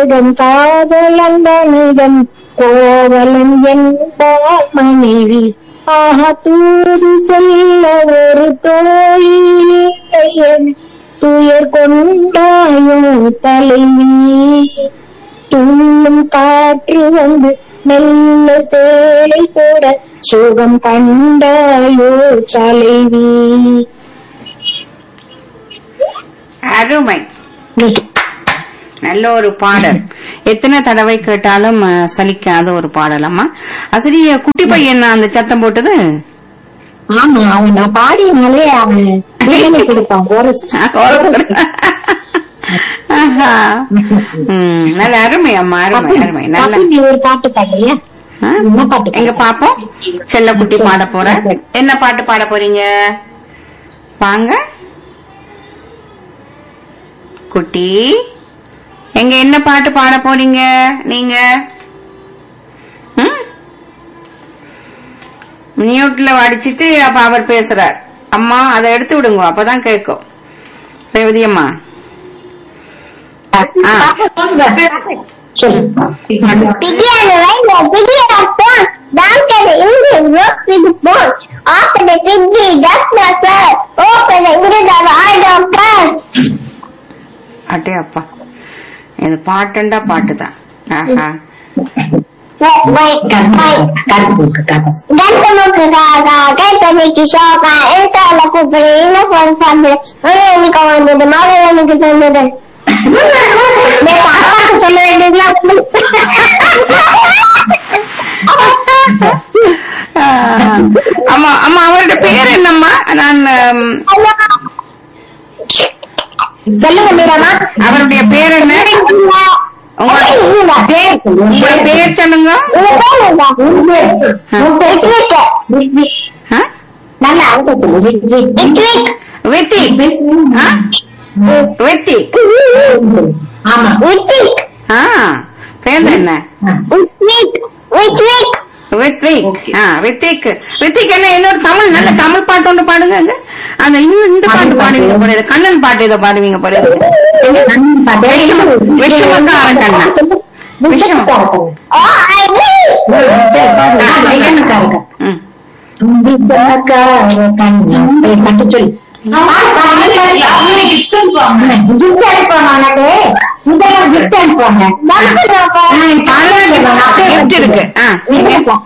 சுகம் காதலன் மனிதன் கோவலன் என்பார் மனைவி ஆக தூது செல்ல ஒரு தோழியன் துயர் கொண்டாயோ தலைவி துள்ளும் காற்று வந்து மெல்ல தேலை கூட சுகம் கண்டாயோ தலைவி அருமை நல்ல ஒரு பாடல் எத்தனை தடவை கேட்டாலும் அஹ், சலிக்காத ஒரு பாடல் அம்மா அது குட்டி பையன் அந்த சத்தம் போட்டது ஆமா அவன் நான் பாடினாலே அவன் பிரியாணி கொடுப்பான் ஒரு ஆஹா. ம், நல்ல அருமை அம்மா அருமை அருமை நல்ல பாப்பி, நீ ஒரு பாட்டு பாடுறியா ஆ? என்ன பாட்டு எங்க பாப்போம் செல்ல குட்டி பாட போற என்ன பாட்டு பாட போறீங்க வாங்க குட்டி எங்க என்ன பாட்டு பாட போறீங்க நீங்க ம்? மியூட்ல வடிச்சிட்டு அப்ப அவர் பேசுறார் அம்மா அதை எடுத்து விடுங்க அப்பதான் கேட்கும் ரேவதி அம்மா சொல்லு Begin right now. Begin at first. Down to the Indian work with the board. After the Fiji, that's not fair. Open the English of I don't care. அட்டே அப்பா இது பாட்டுண்டா பாட்டு தான் ஆஹா Wait, wait, wait. காட்டு போக்கு காட்டு Ganta Mukada, Ganta Miki Shoka, Enta la Kupina for family. Mother, we go under the mother and we get under the. அப்பாக்கு சொல்ல வேண்டியதுலாம் ஆஹ். அம்மா அம்மா அவரோட பேர் என்னம்மா நான் ஹம், சொல்லுங்க மீரமா அவருடைய பேர் என்ன உங்களோட உங்களோட பேர் சொல்லுங்க ஆ? நல்லா அவங்க சொல்லு ரித்திக் ஆ? ரித்திக் ஆமா ஆ பேர் என்ன ரித்திக் ஆ ரித்திக் ரித்திக் என்ன இன்னொரு தமிழ் நல்ல தமிழ் பாட்டு ஒன்று பாடுங்க அங்க. அந்த இன்னும் இந்த பாட்டு பாடுவீங்க போல இருக்கு. கண்ணன் பாட்டு ஏதோ பாடுவீங்க போல இருக்கு. விஷமக்கார கண்ணன் ம். பட்டு சொல்லு கிஃப்ட் அனுப்புவாங்க உனக்கு இதெல்லாம் கிஃப்ட் அனுப்புவாங்க gift இருக்கு ஆ நீங்க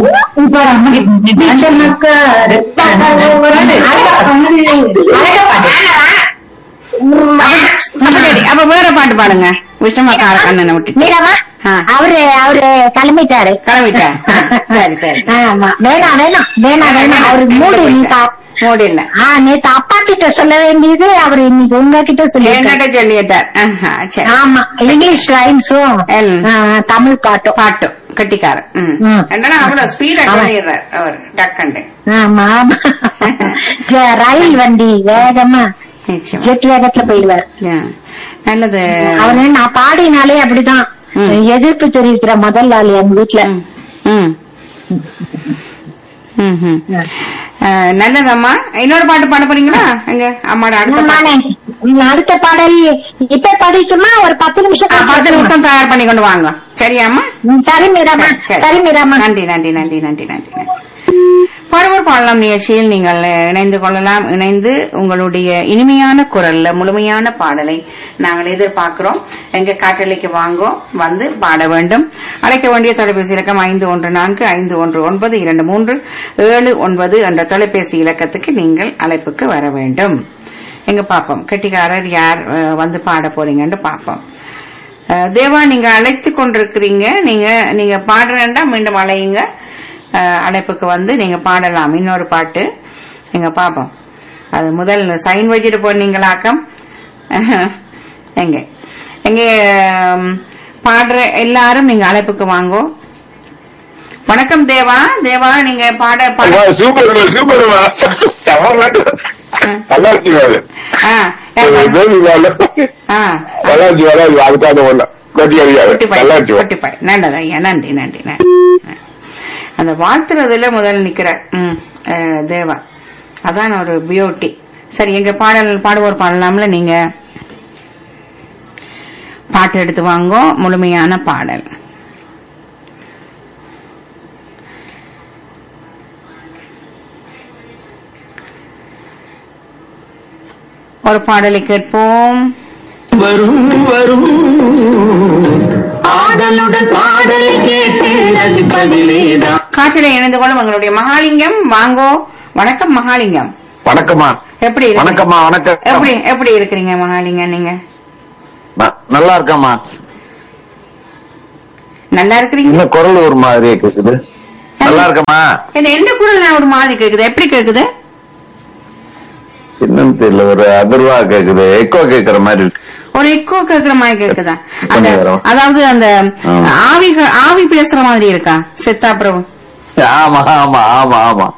அப்ப சரி அப்ப வேற பாட்டு பாடுங்க விஷமக்கார கண்ணனை விட்டு மீரமா ஆ. அவரு அவரு கிளம்பிட்டாரு கிளம்பிட்டேன் சரி சரி ஆமா வேணாம் வேணாம் வேணாம் வேணாம் அவரு மூடு நீ பா- மூடி இல்ல ஆ நேத்து அப்பா கிட்ட சொல்ல வேண்டியது அவரு இன்னைக்கு உங்ககிட்ட சொல்லி என்னட்ட சொல்லிட்டார் ஆஹா, சரி ஆமா இங்கிலீஷ் ரைம்ஸும் எல். தமிழ் பாட்டும் பாட்டு கட்டிக்காரன் ம். ம். என்னன்னா அவ்வளவு ஸ்பீடா ஆமா. சொல்லிடுறார் அவர் டக்கண்டு ஆமா ஆமா ஜ- ரயில் வண்டி வேகமா நிச்சயம் ஜெட் வேகத்துல போயிடுவார் ஆ. நல்லது அவரு நான் பாடினாலே அப்படிதான் ம். எதிர்ப்பு தெரிவிக்கிற முதல் ஆள் எங்க வீட்டுல ம். ம். ம், ம். ஆ, நல்லதம்மா இன்னொரு பாட்டு பாட போறீங்களா எங்க அம்மாட அடுத்த பாட்டு. நானே உம், அடுத்த பாடல் இப்ப படிக்குமா ஒரு பத்து நிமிஷம் ஆ, பத்து நிமிஷம் தயார் பண்ணி கொண்டு வாங்க சரியாம்மா ம், சரி மீராமா சரி. சரி மீராமா நன்றி நன்றி நன்றி நன்றி நன்றி நன்றி பரவர் பாடலாம் நிகழ்ச்சியில் நீங்கள் இணைந்து கொள்ளலாம் இணைந்து உங்களுடைய இனிமையான குரல்ல முழுமையான பாடலை நாங்கள் எதிர்பார்க்கிறோம் எங்க காற்றலைக்கு வாங்கோ வந்து பாட வேண்டும் அழைக்க வேண்டிய தொலைபேசி இலக்கம் ஐந்து ஒன்று நான்கு ஐந்து ஒன்று ஒன்பது இரண்டு மூன்று ஏழு ஒன்பது என்ற தொலைபேசி இலக்கத்துக்கு நீங்கள் அழைப்புக்கு வர வேண்டும் எங்க பாப்போம் கெட்டிக்காரர் யார் அஹ், வந்து பாட போறீங்கன்னு பாப்போம் அஹ், தேவா நீங்க அழைத்து கொண்டிருக்கிறீங்க நீங்க நீங்க பாடுறேன்டா மீண்டும் அழையுங்க அஹ், அழைப்புக்கு வந்து நீங்க பாடலாம் இன்னொரு பாட்டு எங்க பாப்போம் அது முதல் சைன் வச்சுட்டு போனீங்களாக்கம் எங்க எங்க ஹம், பாடுற எல்லாரும் நீங்க அழைப்புக்கு வாங்கோ வணக்கம் தேவா தேவா நீங்க பாட பாட சூப்பர் சூப்பர் நல்லா இருக்கு ஆ, பேபி வேலை ஆ, நல்லா இருக்கு நல்லா இருக்கு அதுக்காக ஒண்ணு கொட்டி அறியாது கொட்டிப்பாய், நல்லா இருக்கு கொட்டிப்பாய். நல்லது ஐயா நன்றி நன்றி நன்றி அந்த வாழ்த்துறதுல முதல்ல நிக்கிற ம், அஹ், தேவா அதான் ஒரு பியூட்டி சரி எங்க பாடல் பாடுவோர் பாடலாம்ல நீங்க பாட்டு எடுத்து வாங்கோ முழுமையான பாடல் ஒரு பாடலை கேட்போம் வரும் வரும் ஆடலுடன் பாடலை கேட்டு ரசிப்பதிலேதான் காற்றில இணைந்து கொள்ளும் எங்களுடைய மகாலிங்கம் வாங்கோ வணக்கம் மகாலிங்கம் வணக்கம்மா எப்படி இருக்கீங்க? வணக்கம்மா வணக்கம் எப்படி எப்படி இருக்கிறீங்க மகாலிங்கம் நீங்க ந- நல்லா இருக்கம்மா நல்லா இருக்கிறீங்க இன்னும் குரல் ஒரு மாதிரியே கேக்குது நல்லா இருக்கம்மா என்ன எந்த குரல் நான் ஒரு மாதிரி கேக்குது எப்படி கேக்குது என்னன்னு தெரியல ஒரு அதிர்வா கேக்குது எக்கோ கேக்குற மாதிரி இருக்கு ஒரு எக்கோ கேக்குற மாதிரி கேக்குதா அந்த கொஞ்சம் நேரம். அதாவது அந்த ஆமா. ஆவி ஆவி பேசுற மாதிரி இருக்கா செத்தா பிரபு ஆமா ஆமா ஆமா ஆமா